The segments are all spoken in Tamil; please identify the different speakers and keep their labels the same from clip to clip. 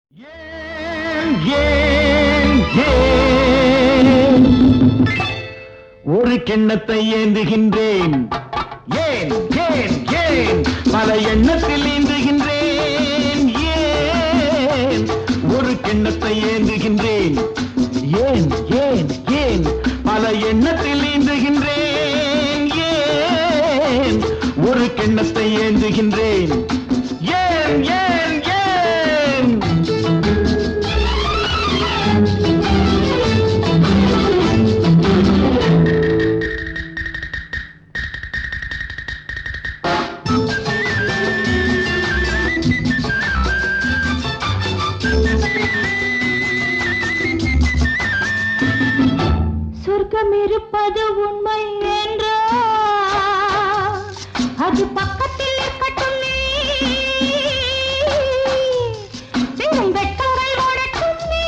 Speaker 1: ஏன், ஏன், ஏன்? ஒரு கிண்ணத்தை ஏந்துகின்றேன் ஏன் ஏன் ஏன் பல எண்ணத்தில் ஏந்துகின்றேன் ஏன் ஒரு கிண்ணத்தை ஏந்துகின்றேன் ஏன் ஏன் ஏன் பல எண்ணத்தில் ஏந்துகின்றேன் ஏன் ஒரு கிண்ணத்தை ஏந்துகின்றேன் ஏன் ஏன் ஏன்
Speaker 2: சொர்க்கம் இருப்பது உண்மை என்றோ அது பக்கத்தில் இருக்கட்டுமே வெறும் வெட்கங்கள் ஓடட்டுமே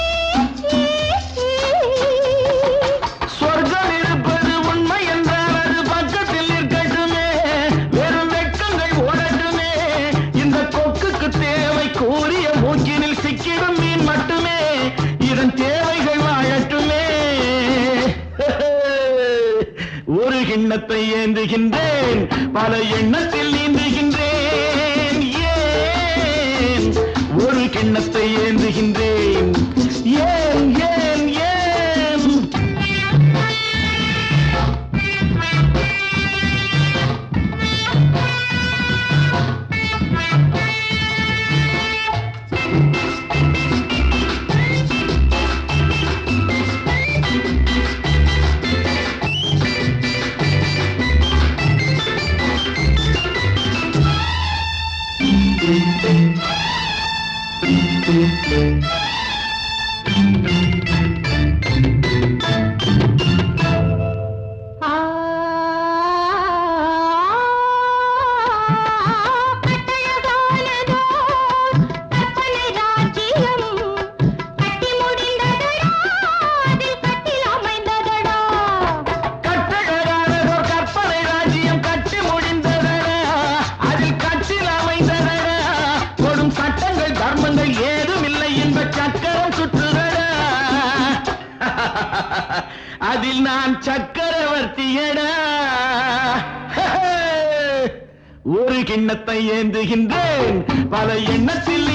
Speaker 1: சொர்க்கம் இருப்பது உண்மை என்றால் அது பக்கத்தில் இருக்கட்டுமே வெறும் வெட்கங்கள் ஓடட்டுமே இந்த கொக்குக்கு தேவை கூறிய மூக்கினில் சிக்கிடும் மீன் மட்டுமே இதன் தேவைகள் வாழட்டுமே ஒரு கிண்ணத்தை ஏந்துகின்றேன் பல எண்ணத்தில் நீந்துகின்றேன் ஏன் ஒரு கிண்ணத்தை ஏந்துகின்றேன் ஏன் ஏன் ஏன்
Speaker 2: ஆ கட்டழகானதோ கற்பனை ராஜ்யம் கட்டி முடிந்ததடா அதில் கட்டில் அமைந்ததடா
Speaker 1: கட்டழகானதோர் கற்பனை ராஜ்யம் கட்டி முடிந்ததடா அதில் கட்டில் அமைந்ததடா கொடும் சட்டங்கள் தர்மங்கள் ஏதும் இல்லை என்ப சக்கரம் சுற்றுதடா அதில் நான் சக்கரவர்த்தியடா ஒரு கிண்ணத்தை ஏந்துகின்றேன் பல எண்ணத்தில்